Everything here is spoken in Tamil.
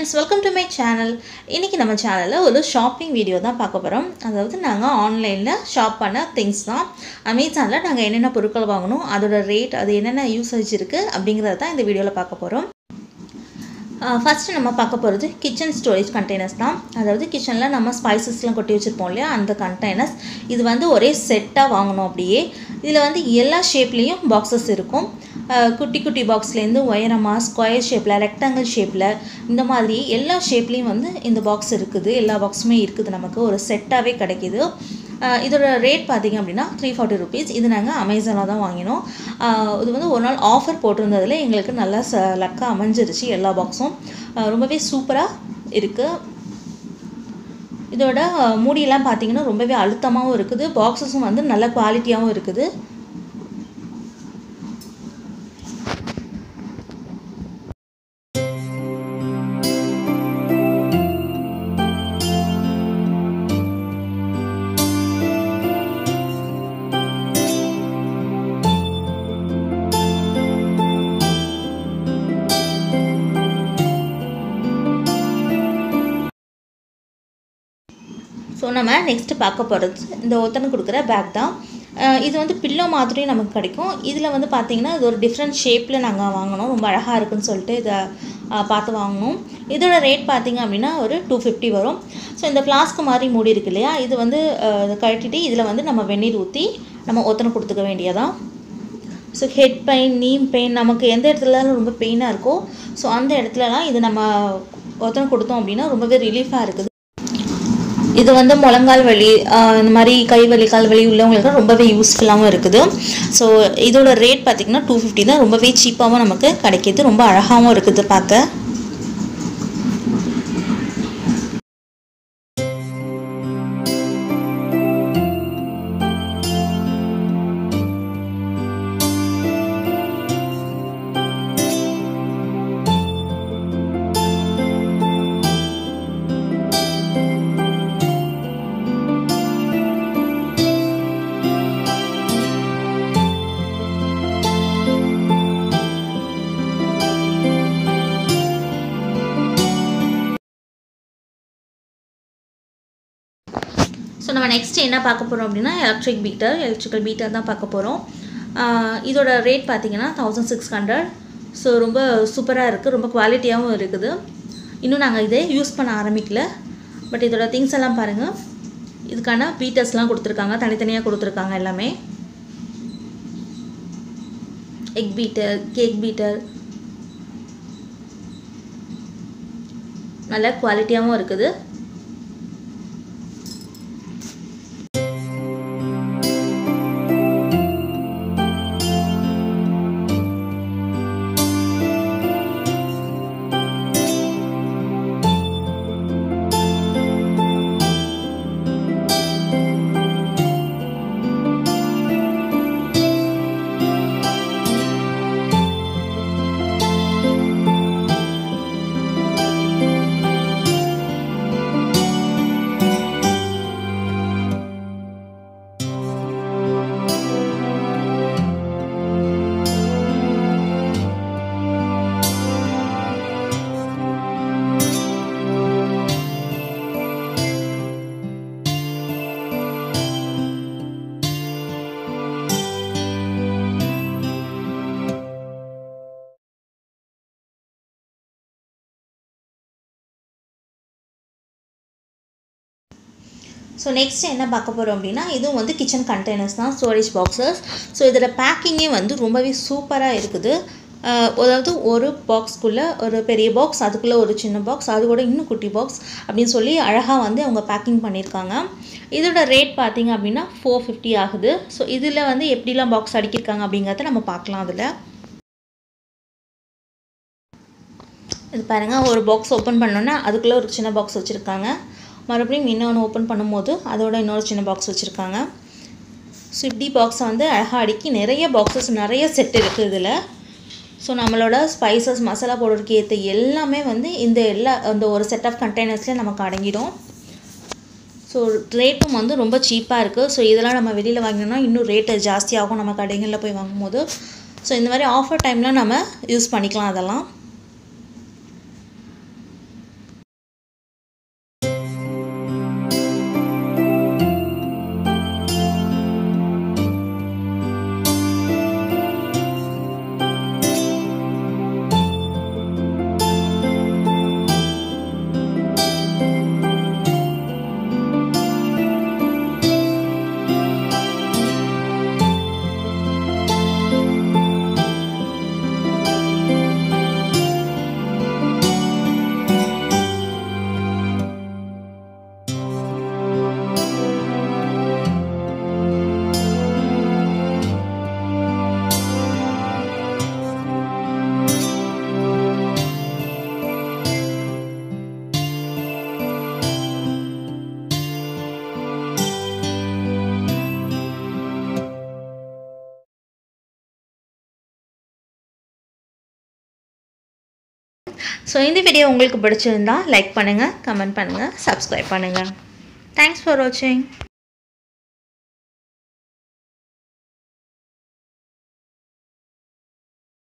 friends welcome to my channel இன்றைக்கி நம்ம சேனலில் ஒரு ஷாப்பிங் வீடியோ தான் பார்க்க போகிறோம் அதாவது நாங்கள் ஆன்லைனில் ஷாப் பண்ண திங்ஸ் தான் அமேசானில் நாங்கள் என்னென்ன பொருட்கள் வாங்கணும் அதோட ரேட் அது என்னென்ன யூசேஜ் இருக்குது அப்படிங்கிறத தான் இந்த வீடியோவில் பார்க்க போகிறோம் ஃபஸ்ட்டு நம்ம பார்க்க போகிறது கிச்சன் ஸ்டோரேஜ் கண்டெய்னர்ஸ் தான் அதாவது கிச்சனில் நம்ம ஸ்பைசஸ்லாம் கொட்டி வச்சுருப்போம் இல்லையா அந்த கண்டெய்னர்ஸ் இது வந்து ஒரே செட்டாக வாங்கணும் அப்படியே இதில் வந்து எல்லா ஷேப்லேயும் பாக்ஸஸ் இருக்கும் குட்டி குட்டி பாக்ஸ்லேருந்து உயரமாக ஸ்கொயர் ஷேப்பில் ரெக்டாங்கிள் ஷேப்பில் இந்த மாதிரி எல்லா ஷேப்லேயும் வந்து இந்த பாக்ஸ் இருக்குது எல்லா பாக்ஸுமே இருக்குது நமக்கு ஒரு செட்டாகவே கிடைக்கிது இதோட ரேட் பார்த்திங்க அப்படின்னா த்ரீ ஃபார்ட்டி ருபீஸ் இது நாங்கள் அமேசானில் தான் வாங்கினோம் இது வந்து ஒரு நாள் ஆஃபர் போட்டிருந்ததில் எங்களுக்கு நல்லா ச லக்காக அமைஞ்சிருச்சு எல்லா பாக்ஸும் ரொம்பவே சூப்பராக இருக்குது இதோட மூடியெல்லாம் பார்த்திங்கன்னா ரொம்பவே அழுத்தமாகவும் இருக்குது பாக்ஸஸும் வந்து நல்ல குவாலிட்டியாகவும் இருக்குது ஸோ நம்ம நெக்ஸ்ட்டு பார்க்க போகிறது இந்த ஒத்தனை கொடுக்குற பேக் தான் இது வந்து பில்லோ மாதிரியும் நமக்கு கிடைக்கும் இதில் வந்து பார்த்திங்கன்னா இது ஒரு டிஃப்ரெண்ட் ஷேப்பில் நாங்கள் வாங்கினோம் ரொம்ப அழகாக இருக்குன்னு சொல்லிட்டு இதை பார்த்து வாங்கினோம் இதோட ரேட் பார்த்திங்க அப்படின்னா ஒரு டூ ஃபிஃப்டி வரும் ஸோ இந்த ஃப்ளாஸ்க்கு மாதிரி மூடி இருக்கு இல்லையா இது வந்து கழட்டிட்டு இதில் வந்து நம்ம வெந்நீர் ஊற்றி நம்ம ஒத்தனை கொடுத்துக்க வேண்டியதான் ஸோ ஹெட் பெயின் நீம் பெயின் நமக்கு எந்த இடத்துலலாம் ரொம்ப பெயினாக இருக்கோ ஸோ அந்த இடத்துலலாம் இது நம்ம ஒத்தனை கொடுத்தோம் அப்படின்னா ரொம்பவே ரிலீஃபாக இருக்குது இது வந்து முழங்கால் வலி இந்த மாதிரி கை வலி கால் வலி உள்ளவங்களுக்கு ரொம்பவே யூஸ்ஃபுல்லாகவும் இருக்குது ஸோ இதோட ரேட் பார்த்திங்கன்னா டூ ஃபிஃப்டி தான் ரொம்பவே சீப்பாகவும் நமக்கு கிடைக்கிது ரொம்ப அழகாகவும் இருக்குது பார்க்க ஸோ நம்ம நெக்ஸ்ட் என்ன பார்க்க போகிறோம் அப்படின்னா எலக்ட்ரிக் பீட்டர் எலக்ட்ரிக்கல் பீட்டர் தான் பார்க்க போகிறோம் இதோட ரேட் பார்த்திங்கன்னா தௌசண்ட் சிக்ஸ் ஹண்ட்ரட் ஸோ ரொம்ப சூப்பராக இருக்குது ரொம்ப குவாலிட்டியாகவும் இருக்குது இன்னும் நாங்கள் இதே யூஸ் பண்ண ஆரம்பிக்கல பட் இதோட திங்ஸ் எல்லாம் பாருங்கள் இதுக்கான பீட்டர்ஸ்லாம் கொடுத்துருக்காங்க தனித்தனியாக கொடுத்துருக்காங்க எல்லாமே எக் பீட்டர் கேக் பீட்டர் நல்ல குவாலிட்டியாகவும் இருக்குது ஸோ நெக்ஸ்ட் என்ன பார்க்க போகிறோம் அப்படின்னா இதுவும் வந்து கிச்சன் கண்டெய்னர்ஸ் தான் ஸ்டோரேஜ் பாக்ஸஸ் ஸோ இதோட பேக்கிங்கே வந்து ரொம்பவே சூப்பராக இருக்குது அதாவது ஒரு பாக்ஸ்க்குள்ளே ஒரு பெரிய பாக்ஸ் அதுக்குள்ளே ஒரு சின்ன பாக்ஸ் அது கூட இன்னும் குட்டி பாக்ஸ் அப்படின்னு சொல்லி அழகாக வந்து அவங்க பேக்கிங் பண்ணியிருக்காங்க இதோட ரேட் பார்த்திங்க அப்படின்னா ஃபோர் ஃபிஃப்டி ஆகுது ஸோ இதில் வந்து எப்படிலாம் பாக்ஸ் அடிக்கிருக்காங்க அப்படிங்கிறத நம்ம பார்க்கலாம் அதில் இது பாருங்கள் ஒரு பாக்ஸ் ஓப்பன் பண்ணோன்னா அதுக்குள்ளே ஒரு சின்ன பாக்ஸ் வச்சுருக்காங்க மறுபடியும் இன்னொன்று ஓப்பன் பண்ணும்போது அதோட இன்னொரு சின்ன பாக்ஸ் வச்சுருக்காங்க ஸோ இப்படி பாக்ஸை வந்து அழகாக அடுக்கி நிறைய பாக்ஸஸ் நிறைய செட் இருக்குது இதில் ஸோ நம்மளோட ஸ்பைசஸ் மசாலா பவுடருக்கு ஏற்ற எல்லாமே வந்து இந்த எல்லா அந்த ஒரு செட் ஆஃப் கண்டெய்னர்ஸ்லேயே நமக்கு அடங்கிடும் ஸோ ரேட்டும் வந்து ரொம்ப சீப்பாக இருக்குது ஸோ இதெல்லாம் நம்ம வெளியில் வாங்கினோம்னா இன்னும் ரேட்டு ஜாஸ்தியாகும் நம்ம கடைகளில் போய் வாங்கும்போது ஸோ இந்த மாதிரி ஆஃபர் டைமில் நம்ம யூஸ் பண்ணிக்கலாம் அதெல்லாம் ஸோ இந்த வீடியோ உங்களுக்கு பிடிச்சிருந்தா லைக் பண்ணுங்கள் கமெண்ட் பண்ணுங்கள் சப்ஸ்கிரைப் பண்ணுங்கள் தேங்க்ஸ் ஃபார் வாட்சிங்